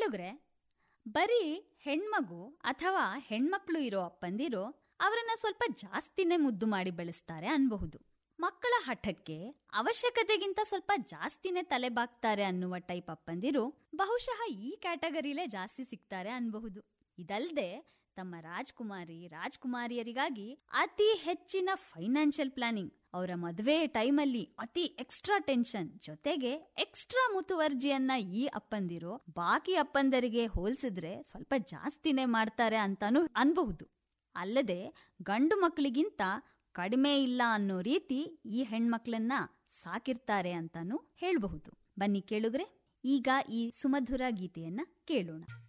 ಕೇಳುಗ್ರೆ ಬರೀ ಹೆಣ್ಮಗು ಅಥವಾ ಹೆಣ್ಮಕ್ಳು ಇರೋ ಅಪ್ಪಂದಿರು ಅವರನ್ನ ಸ್ವಲ್ಪ ಜಾಸ್ತಿನೇ ಮುದ್ದು ಮಾಡಿ ಬೆಳೆಸ್ತಾರೆ ಅನ್ಬಹುದು ಮಕ್ಕಳ ಹಠಕ್ಕೆ ಅವಶ್ಯಕತೆಗಿಂತ ಸ್ವಲ್ಪ ಜಾಸ್ತಿನೇ ತಲೆ ಬಾಗ್ತಾರೆ ಅನ್ನುವ ಟೈಪ್ ಅಪ್ಪಂದಿರು ಬಹುಶಃ ಈ ಕ್ಯಾಟಗರಿಲೇ ಜಾಸ್ತಿ ಸಿಗ್ತಾರೆ ಅನ್ಬಹುದು ಇದಲ್ದೆ ತಮ್ಮ ರಾಜ್ಕುಮಾರಿ ರಾಜ್ಕುಮಾರಿಯರಿಗಾಗಿ ಅತಿ ಹೆಚ್ಚಿನ ಫೈನಾನ್ಷಿಯಲ್ ಪ್ಲಾನಿಂಗ್ ಅವರ ಮದುವೆ ಟೈಮಲ್ಲಿ ಅತಿ ಎಕ್ಸ್ಟ್ರಾ ಟೆನ್ಷನ್ ಜೊತೆಗೆ ಎಕ್ಸ್ಟ್ರಾ ಮುತುವರ್ಜಿಯನ್ನ ಈ ಅಪ್ಪಂದಿರು ಬಾಕಿ ಅಪ್ಪಂದರಿಗೆ ಹೋಲಿಸಿದ್ರೆ ಸ್ವಲ್ಪ ಜಾಸ್ತಿನೇ ಮಾಡ್ತಾರೆ ಅಂತಾನು ಅನ್ಬಹುದು ಅಲ್ಲದೆ ಗಂಡು ಮಕ್ಕಳಿಗಿಂತ ಕಡಿಮೆ ಇಲ್ಲ ಅನ್ನೋ ರೀತಿ ಈ ಹೆಣ್ಮಕ್ಳನ್ನ ಸಾಕಿರ್ತಾರೆ ಅಂತಾನು ಹೇಳಬಹುದು ಬನ್ನಿ ಕೇಳುಗ್ರೆ ಈಗ ಈ ಸುಮಧುರ ಗೀತೆಯನ್ನ ಕೇಳೋಣ